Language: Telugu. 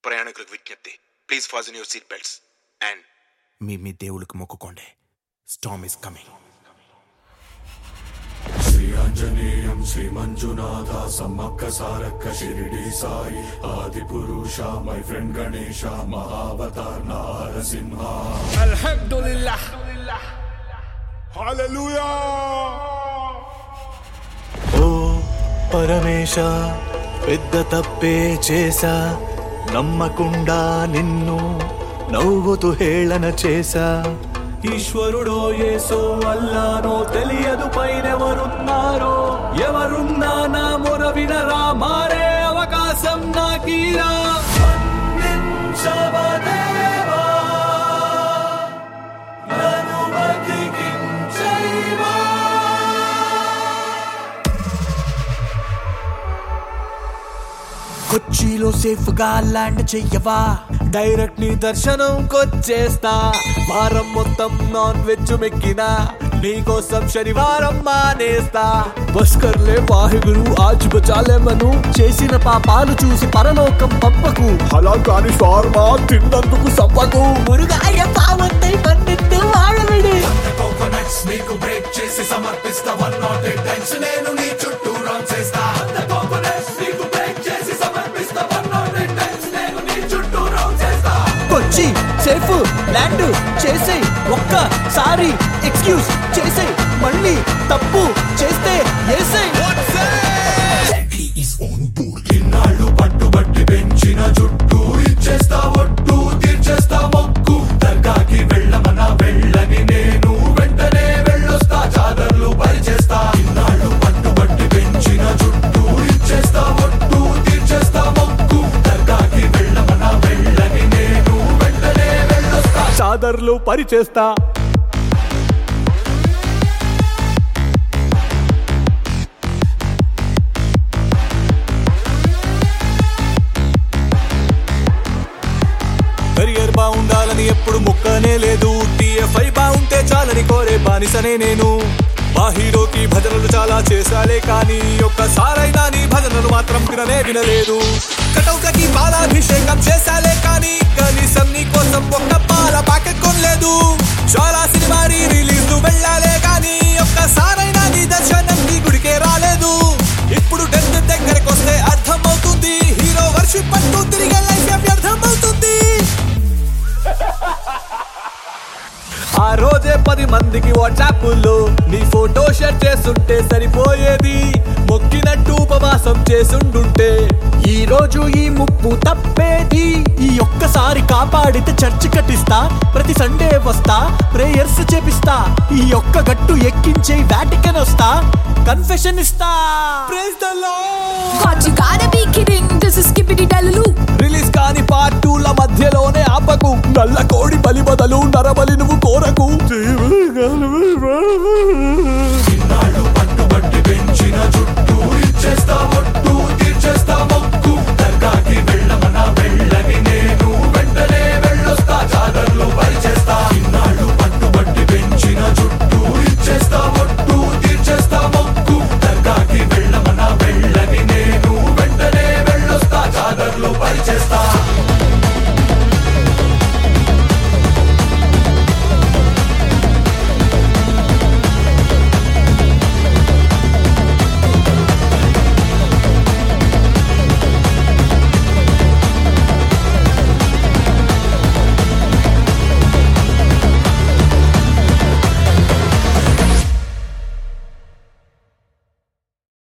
ప్రయాణికులకు విజ్ఞప్తి please fasten your seat belts and మీ మీ దేవుడికి మొక్కుకోండి storm is coming Shri Anjaneyam Shri Manjunatha Sammakka Sarakka Shirdi Sai ఆది పురుష మై ఫ్రెండ్ గణేశ మహావతార్ నారసింహ ఓ పరమేశ పెద్ద తప్పే చేశా నమ్మకుండా నిన్ను నవ్వుతూ హేళన చేశా ఈశ్వరుడో ఏసో అల్లానో తెలియదు పైనెవరున్నారో ఎవరున్నా నా మొర వినరా మారే అవకాశం నాకీరా మన్నించవదేవా, నన్ను బతికించైవా. కొచ్చిలో సేఫ్ గా ల్యాండ్ చెయ్యవా డైరెక్ట్ నీ దర్శనం కొచ్చేస్తా వారం మొత్తం నాన్ వెజ్ మెక్కినా నీకోసం శనివారం మానేస్తా బస్కర్లే వాహిగురు ఆజ్ బచాలే మను చేసిన పాపాలు చూసి పరలోకం పంపకు అలా కాని ఫార్మా తిన్నందుకు సంపకు మురుగాయ పావంతై మన్నిత్తు వాడవిడి కోకోనట్స్ నీకు బ్రేక్ చేసి సమర్పిస్తా వన్ నాట్ ఎయిట్ టైమ్స్ నేను నీ చుట్టూ రన్ చేస్తా కోకోనట్స్ నీకు బ్రేక్ చేసి సమర్పిస్తా వన్ నాట్ ఎయిట్ టైమ్స్ నేను నీ చుట్టూ రన్ చేస్తా కొచ్చి సేఫ్ ల్యాండ్ చేసే ఒక్కసారి ఎక్స్క్యూజ్ చేసే మళ్ళీ తప్పు చేస్తే ఏసే ఇన్నాళ్ళు పట్టుబట్టి పెంచిన జుట్టు ఇచ్చేస్తా ఒట్టు తీర్చేస్తా మొక్కు దర్గాకి వెళ్ళమన వెళ్ళని నేను వెంటనే వెళ్ళొస్తా చాదర్లు పరిచేస్తా ఇన్నాళ్ళు పట్టుబట్టి పెంచిన జుట్టు ఇచ్చేస్తా ఒట్టు తీర్చేస్తా మొక్కు దర్గాకి వెళ్ళమన వెళ్ళని నేను వెంటనే వెళ్ళొస్తా చాదర్లు పరిచేస్తా కెరియర్ బాగుండాలని ఎప్పుడు ముక్కనే లేదు టీఎఫ్ఐ బాగుంటే చాలని కోరే బానిసనే నేను మా హీరోకి భజనలు చాలా చేశాలే కానీ ఒక్కసారైనా నీ భజనలు మాత్రం విననే వినలేదు కటౌకకి పాలాభిషేకం చేశాలే కానీ కనీసం నీ కోసం ఒక్క పాల ప్యాకెట్ కొనలేదు చాలా సినిమా రిలీజ్ వెళ్ళాలే కానీ ఒక్కసారైనా నీ దర్శనం నీ గుడికే రాలేదు ఇప్పుడు డెత్ దగ్గరకు వస్తే అర్థం అవుతుంది హీరో వర్షిప్ అంటూ తిరిగే లైఫ్ వ్యర్థం అవుతుంది ఆ రోజే పది మందికి వాట్సాప్ లో నీ ఫోటో షేర్ చేస్తుంటే సరిపోయేది మొక్కినట్టు ఉపవాసం చేసుండుంటే ఈ రోజు ఈ ముప్పు తప్పేది ఈ ఒక్కసారి కాపాడితే చర్చి కట్టిస్తా ప్రతి సండే వస్తా ప్రేయర్స్ చేపిస్తా ఈ ఒక్క గట్టు ఎక్కించే వాటికన్ వస్తా కన్ఫెషన్ ఇస్తా Praise the Lord! God, you gotta be kidding. This is Skippity Dalulu. Release కాని పార్ట్ టూల మధ్యలోనే ఆపకు నల్ల కోడి బలి బదలు నరబలి నువ్వు కోరకు ఇన్నాళ్ళు పట్టుబట్టి పెంచిన జుట్టు ఇచ్చేస్తా ఒట్టు తీర్చేస్తా మొక్కు దర్గాకి వెళ్ళమన వెళ్ళని నేను వెంటనే వెళ్ళొస్తా చాదర్లు పరిచేస్తా ఇన్నాళ్ళు పట్టుబట్టి పెంచిన జుట్టు ఇచ్చేస్తా ఒట్టు తీర్చేస్తా మొక్కు దర్గాకి వెళ్ళమన వెళ్ళని నేను వెంటనే వెళ్ళొస్తా చాదర్లు పరిచేస్తా